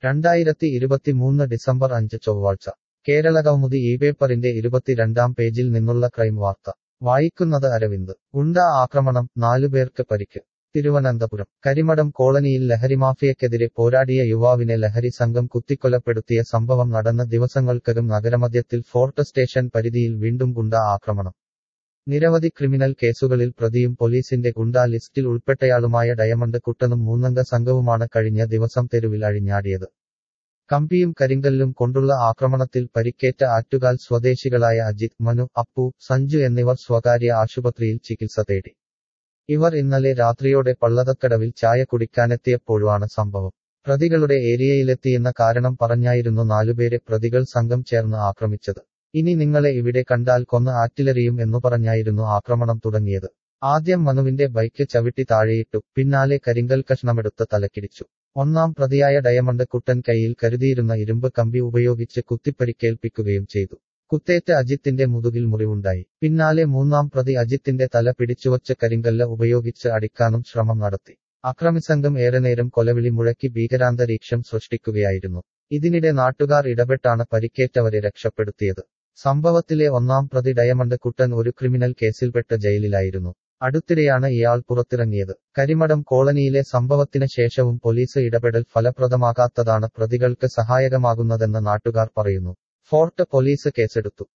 രണ്ടായിരത്തി ഇരുപത്തിമൂന്ന് ഡിസംബർ അഞ്ച് ചൊവ്വാഴ്ച കേരള കൗമുദി ഈ പേപ്പറിന്റെ ഇരുപത്തിരണ്ടാം പേജിൽ നിന്നുള്ള ക്രൈം വാർത്ത വായിക്കുന്നത് അരവിന്ദ് ഗുണ്ട ആക്രമണം നാലുപേർക്ക് പരിക്ക് തിരുവനന്തപുരം കരിമഠം കോളനിയിൽ ലഹരിമാഫിയക്കെതിരെ പോരാടിയ യുവാവിനെ ലഹരി സംഘം കുത്തിക്കൊലപ്പെടുത്തിയ സംഭവം നടന്ന ദിവസങ്ങൾക്കകം നഗരമധ്യത്തിൽ ഫോർട്ട് സ്റ്റേഷൻ പരിധിയിൽ വീണ്ടും ഗുണ്ട ആക്രമണം നിരവധി ക്രിമിനൽ കേസുകളിൽ പ്രതിയും പോലീസിന്റെ ഗുണ്ടാ ലിസ്റ്റിൽ ഉൾപ്പെട്ടയാളുമായ ഡയമണ്ട് കുട്ടനും മൂന്നംഗ സംഘവുമാണ് കഴിഞ്ഞ ദിവസം തെരുവിൽ അഴിഞ്ഞാടിയത് കമ്പിയും കരിങ്കല്ലും കൊണ്ടുള്ള ആക്രമണത്തിൽ പരിക്കേറ്റ ആറ്റുകാൽ സ്വദേശികളായ അജിത് മനു അപ്പു സഞ്ജു എന്നിവർ സ്വകാര്യ ആശുപത്രിയിൽ ചികിത്സ തേടി ഇവർ ഇന്നലെ രാത്രിയോടെ പള്ളതക്കടവിൽ ചായ കുടിക്കാനെത്തിയപ്പോഴാണ് സംഭവം പ്രതികളുടെ ഏരിയയിലെത്തിയെന്ന കാരണം പറഞ്ഞായിരുന്നു നാലുപേരെ പ്രതികൾ സംഘം ചേർന്ന് ആക്രമിച്ചത് ഇനി നിങ്ങളെ ഇവിടെ കണ്ടാൽ കൊന്ന് ആറ്റിലെറിയും എന്നു പറഞ്ഞായിരുന്നു ആക്രമണം തുടങ്ങിയത് ആദ്യം മനുവിന്റെ ബൈക്ക് ചവിട്ടി താഴെയിട്ടു പിന്നാലെ കരിങ്കൽ കഷ്ണമെടുത്ത് തലക്കിടിച്ചു ഒന്നാം പ്രതിയായ ഡയമണ്ട് കുട്ടൻ കൈയിൽ കരുതിയിരുന്ന ഇരുമ്പ് കമ്പി ഉപയോഗിച്ച് കുത്തിപ്പരിക്കേൽപ്പിക്കുകയും ചെയ്തു കുത്തേറ്റ അജിത്തിന്റെ മുതുകിൽ മുറിവുണ്ടായി പിന്നാലെ മൂന്നാം പ്രതി അജിത്തിന്റെ തല പിടിച്ചുവച്ച് കരിങ്കല്ല് ഉപയോഗിച്ച് അടിക്കാനും ശ്രമം നടത്തി അക്രമിസംഘം ഏറെ നേരം കൊലവിളി മുഴക്കി ഭീകരാന്തരീക്ഷം സൃഷ്ടിക്കുകയായിരുന്നു ഇതിനിടെ നാട്ടുകാർ ഇടപെട്ടാണ് പരിക്കേറ്റവരെ രക്ഷപ്പെടുത്തിയത് സംഭവത്തിലെ ഒന്നാം പ്രതി ഡയമണ്ട് കുട്ടൻ ഒരു ക്രിമിനൽ കേസിൽപ്പെട്ട് ജയിലിലായിരുന്നു അടുത്തിടെയാണ് ഇയാൾ പുറത്തിറങ്ങിയത് കരിമഠം കോളനിയിലെ സംഭവത്തിന് ശേഷവും പോലീസ് ഇടപെടൽ ഫലപ്രദമാകാത്തതാണ് പ്രതികൾക്ക് സഹായകമാകുന്നതെന്ന് നാട്ടുകാർ പറയുന്നു ഫോർട്ട് പോലീസ് കേസെടുത്തു